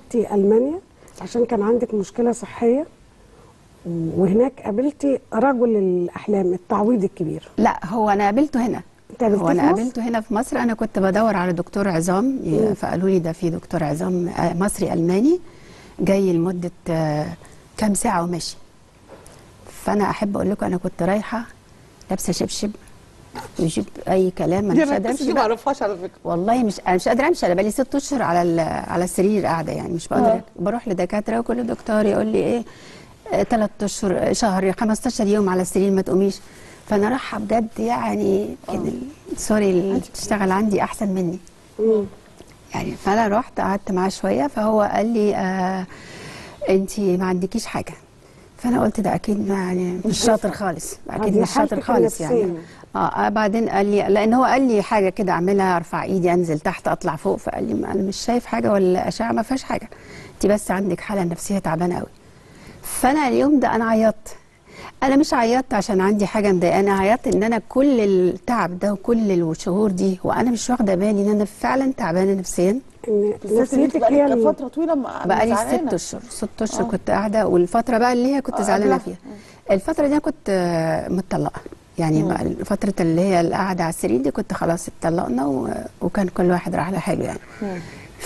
رحتي المانيا عشان كان عندك مشكله صحيه وهناك قابلتي رجل الاحلام التعويض الكبير لا هو انا قابلته هنا انت قابلتيه هو في انا مصر؟ قابلته هنا في مصر انا كنت بدور على دكتور عظام ي- فقالوا لي ده في دكتور عظام آه، مصري الماني جاي لمده آه، كام ساعه وماشي فانا احب اقول لكم انا كنت رايحه لابسه شبشب وجيب اي كلام دي انا مش انا قادره القصه امشي دي ما بقى. اعرفهاش على فكره والله مش انا مش قادره امشي انا بقالي ست اشهر على ال- على السرير قاعده يعني مش بقدر آه. بروح لدكاتره وكل دكتور يقول لي ايه ثلاث اشهر شهر 15 يوم على السرير ما تقوميش فانا رايحه بجد يعني كده ال- سوري اللي بتشتغل عندي احسن مني مم. يعني فانا رحت قعدت معاه شويه فهو قال لي آه انت ما عندكيش حاجه فانا قلت ده اكيد ما يعني مش شاطر خالص اكيد دي مش شاطر حالتك خالص يعني النفسية. اه آه، بعدين قال لي لان هو قال لي حاجه كده اعملها ارفع ايدي انزل تحت اطلع فوق فقال لي ما انا مش شايف حاجه ولا اشعه ما فيهاش حاجه انت بس عندك حاله نفسيه تعبانه قوي فانا اليوم ده انا عيطت انا مش عيطت عشان عندي حاجه مضايقاني انا عيطت ان انا كل التعب ده وكل الشهور دي وانا مش واخده بالي ان انا فعلا تعبانه نفسيا ان بالذات ان انت نفسيتك هي بقالك ال- فتره طويله ما بقالي زعلانة. ست اشهر ست اشهر آه. كنت قاعده والفتره بقى اللي هي كنت آه، زعلانه قبلها. فيها الفتره دي أنا كنت آه، متطلقه يعني بقى فتره اللي هي القعده على السرير دي كنت خلاص اتطلقنا و- وكان كل واحد راح لحاله يعني مم.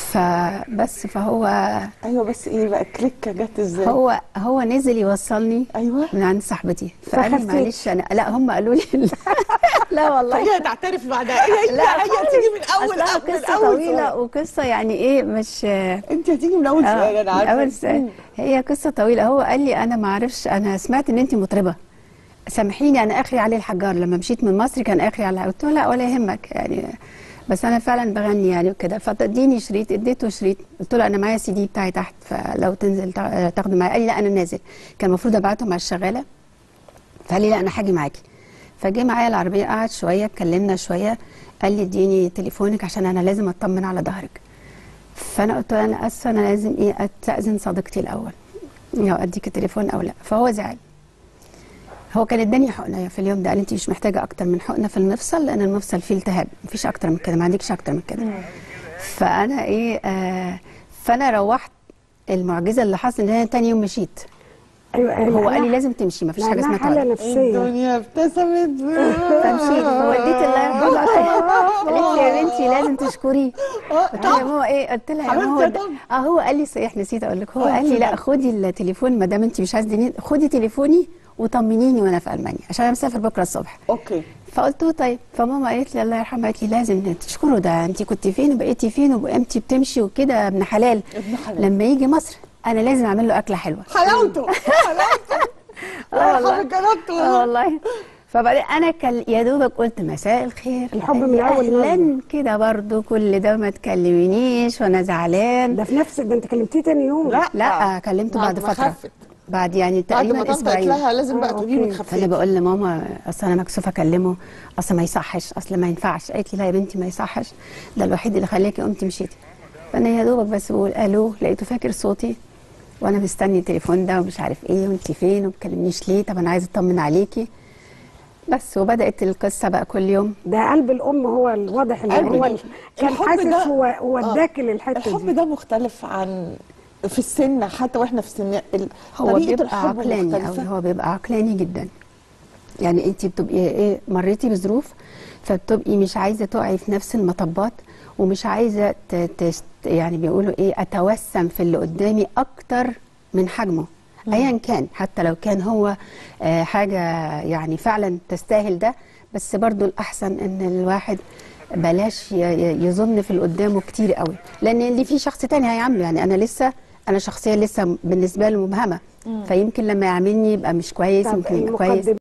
فبس فهو ايوه بس ايه بقى الكليكه جت ازاي هو هو نزل يوصلني ايوه من عند صاحبتي فقال لي فخفتي؟ معلش انا لا هم قالوا لي لا والله هي تعترف بعدها هي هي, لا هي تيجي من اول أصلها من قصه أول طويله سؤال. وقصه يعني ايه مش انت هتيجي من اول آه، سؤال انا عارفه اول سؤال هي قصه طويله هو قال لي انا ما اعرفش انا سمعت ان انت مطربه سامحيني انا اخري علي الحجار لما مشيت من مصر كان اخري على قلت له لا ولا يهمك يعني بس انا فعلا بغني يعني وكده فتديني شريط اديته شريط قلت له انا معايا سي دي بتاعي تحت فلو تنزل تا- تاخده معايا قال لي لا انا نازل كان المفروض ابعته مع الشغاله فقال لي لا انا هاجي معاكي فجه معايا العربيه قعد شويه اتكلمنا شويه قال لي اديني تليفونك عشان انا لازم اطمن على ظهرك فانا قلت له انا اسفه انا لازم ايه استاذن صديقتي الاول لو اديك التليفون او لا فهو زعل هو كان اداني حقنه في اليوم ده قال انت مش محتاجه اكتر من حقنه في المفصل لان المفصل فيه التهاب مفيش اكتر من كده ما عندكش اكتر من كده فانا ايه آه فانا روحت المعجزه اللي حصل ان انا تاني يوم مشيت ايوه هو قال لي لازم تمشي مفيش حاجه اسمها حاله تعالى نفسيه الدنيا ابتسمت فمشيت فوالدتي الله يرحمها قالت لي يا بنتي لازم تشكريه قلت لها يا ماما ايه قلت لها يا ماما هو حبيبتي ده- طبعا. اه هو قال لي صحيح نسيت اقول لك هو آه، قال لي لا اتفضلي. خدي التليفون ما دام انت مش عايزه تديني- خدي تليفوني وطمنيني وانا في المانيا عشان انا مسافر بكره الصبح اوكي فقلت له طيب فماما قالت لي الله يرحمها قالت لي لازم تشكره ده انت كنت فين وبقيتي فين وقمتي بتمشي وكده ابن حلال ابن حلال. لما يجي مصر انا لازم اعمل له اكله حلوه حلاوته حلاوته اه والله يرحمك يا دكتور. اه والله فبعدين انا كل يا دوبك قلت مساء الخير الحب قال من لي أول نظرة. اهلا كده برضو كل ده ما تكلمينيش وانا زعلان ده في نفس ده انت كلمتيه تاني يوم لا لا كلمته بعد ما فتره خفت. بعد يعني بعد تقريبا ما طنط قالت اسبوعين لها لازم بقى آه، تقولي لي أوكي. فانا خفيت بقول لماما اصل انا مكسوفه اكلمه اصل ما يصحش اصل ما ينفعش قالت لي لا يا بنتي ما يصحش ده الوحيد اللي خلاكي قمتي مشيتي فانا يا دوبك بس بقول الو لقيته فاكر صوتي وانا مستني التليفون ده ومش عارف ايه وانت فين وما بتكلمنيش ليه طب انا عايزه اطمن عليكي بس وبدات القصه بقى كل يوم ده قلب الام هو الواضح اللي قلب هو الأم. كان الحب حاسس ده- هو هو آه. اداك للحته الحب دي ده مختلف عن في السن حتى واحنا في سن ال- هو طريقه بيبقى الحب عقلاني مختلفه قوي هو بيبقى عقلاني جدا يعني انت بتبقي ايه مريتي بظروف فبتبقي مش عايزه تقعي في نفس المطبات ومش عايزه ت- تشت يعني بيقولوا ايه اتوسم في اللي قدامي اكتر من حجمه ايا كان حتى لو كان هو آه حاجه يعني فعلا تستاهل ده بس برضو الاحسن ان الواحد بلاش ي- ي- يظن في اللي قدامه كتير قوي لان اللي في شخص تاني هيعامله يعني انا لسه انا شخصيه لسه بالنسبه له مبهمه فيمكن لما يعاملني يبقى مش كويس طب يمكن يبقى كويس المقدمة